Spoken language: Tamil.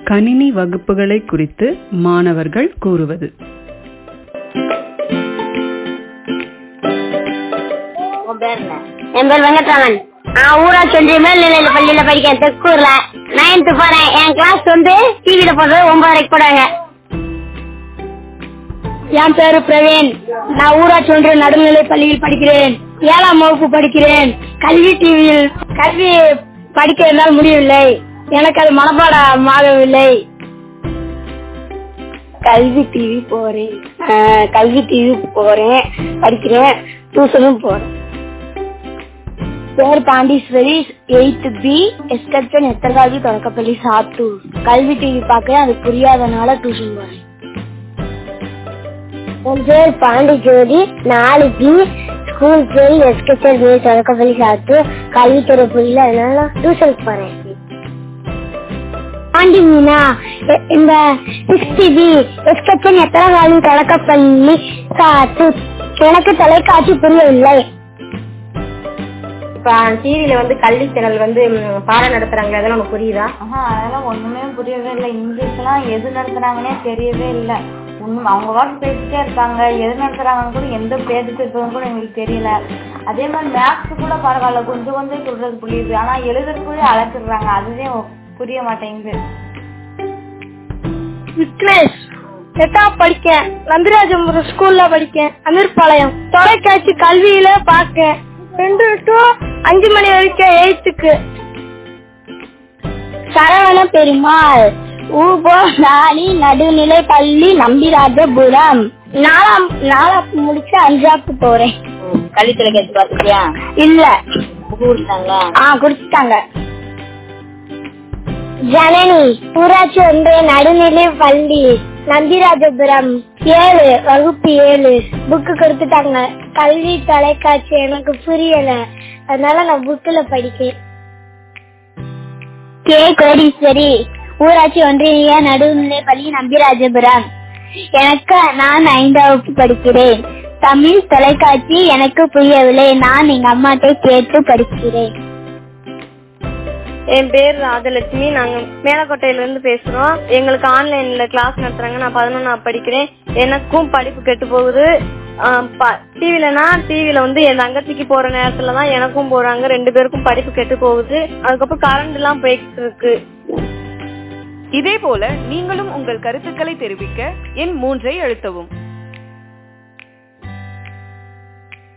கணினி வகுப்புகளை குறித்து மாணவர்கள் கூறுவது உன் பேர் என்ன என் பேர் வெங்கட்ராமன் நான் ஊராட்சி ஒன்றிய மேல்நிலையில பள்ளியில படிக்கிறேன் தெற்கூர்ல நைன்த் போறேன் என் கிளாஸ் வந்து டிவில போடுறது ஒன்பதரைக்கு போடுவாங்க என் பேரு பிரவீன் நான் ஊராட்சி ஒன்றிய நடுநிலை பள்ளியில் படிக்கிறேன் ஏழாம் வகுப்பு படிக்கிறேன் கல்வி டிவியில் கல்வி படிக்க என்னால் முடியவில்லை எனக்கு அது மனப்பாடம் ஆகவில்லை கல்வி டிவி போறேன் ஆஹ் கல்வி டிவி போறேன் படிக்கிறேன் டியூஷனும் போறேன் பேர் பாண்டீஸ்வரி எயித் பி எஸ்கப்ஷன் எத்தர்கால்வி தொடக்கப்பள்ளி சாத்தூர் கல்வி டிவி பார்க்க அது புரியாதனால டியூஷன் போறேன் என் பேர் பாண்டிச்சேரி நாலு பி ஸ்கூல் பேர் எஸ்கப்ஷன் பி தொடக்கப்பள்ளி சாத்தூர் கல்வித்துறை புரியல அதனால டியூஷனுக்கு போறேன் பாண்டி மீனா எ- இந்த சிக்ஸ்டி பி எஸ்கப்ஷன் எத்தனை காலி தொடக்கப்பள்ளி சாத்தூர் எனக்கு தொலைக்காட்சி புரியவில்லை இப்ப டிவில வந்து கல்வி சேனல் வந்து ம், பாடம் நடத்துறாங்க அதெல்லாம் உனக்கு புரியுதா ஆஹா அதெல்லாம் ஒண்ணுமே புரியவே இல்லை இங்கிலீஷ்லாம் எது நடத்துறாங்கன்னே தெரியவே இல்லை ஒண்ணும் அவங்க வாட்டு பேசிட்டே இருக்காங்க எது நடத்துறாங்கன்னு கூட எந்த பேஜ் பேசுறதுன்னு கூட எங்களுக்கு தெரியல அதே மாதிரி மேக்ஸ் கூட பரவாயில்ல கொஞ்சம் கொஞ்சம் சொல்றது புரியுது ஆனா எழுதுறதுக்குள்ளே அழைச்சிடுறாங்க அதுவே புரிய மாட்டேங்குது விக்னேஷ் எட்டாம் படிக்கேன் நந்திராஜபுரம் ஸ்கூல்ல படிக்கேன் அமீர்பாளையம் தொலைக்காட்சி கல்வியில பாக்கேன் ரெண்டு டு அஞ்சு மணி வரைக்கும் எயித்துக்கு சரவண பெருமாள் ஊபோ நாளி நடுநிலை பள்ளி நம்பிராஜபுரம் நாலாம் நாலாப்பு முடிச்சு அஞ்சாப்பு போறேன் கல்வித்துறை கேட்டு பாத்துக்கியா இல்ல புக்கு கொடுத்தாங்களா ஆ குடுத்துட்டாங்க ஜனனி ஊராட்சி ஒன்றிய நடுநிலை பள்ளி நந்திராஜபுரம் ஏழு வகுப்பு ஏழு புக்கு கொடுத்துட்டாங்க கல்வி தொலைக்காட்சி எனக்கு புரியல அதனால நான் புக்ல படிக்கேன் கே கோடீஸ்வரி ஊராட்சி ஒன்றிய நடுநிலை பள்ளி நம்பிராஜபுரம் எனக்கு நான் ஐந்தாம் வகுப்பு படிக்கிறேன் தமிழ் தொலைக்காட்சி எனக்கு புரியவில்லை நான் எங்க அம்மாட்ட கேட்டு படிக்கிறேன் என் பேர் ராஜலட்சுமி நாங்க மேலக்கோட்டையில இருந்து பேசுறோம் எங்களுக்கு ஆன்லைன்ல கிளாஸ் நடத்துறாங்க நான் பதினொன்னா படிக்கிறேன் எனக்கும் படிப்பு கெட்டு போகுது டிவிலனா டிவில வந்து என் தங்கச்சிக்கு போற நேரத்துல தான் எனக்கும் போறாங்க ரெண்டு பேருக்கும் படிப்பு கெட்டு போகுது அதுக்கப்புறம் கரண்ட் எல்லாம் போயிட்டு இருக்கு இதேபோல நீங்களும் உங்கள் கருத்துக்களை தெரிவிக்க எண் மூன்றை அழுத்தவும்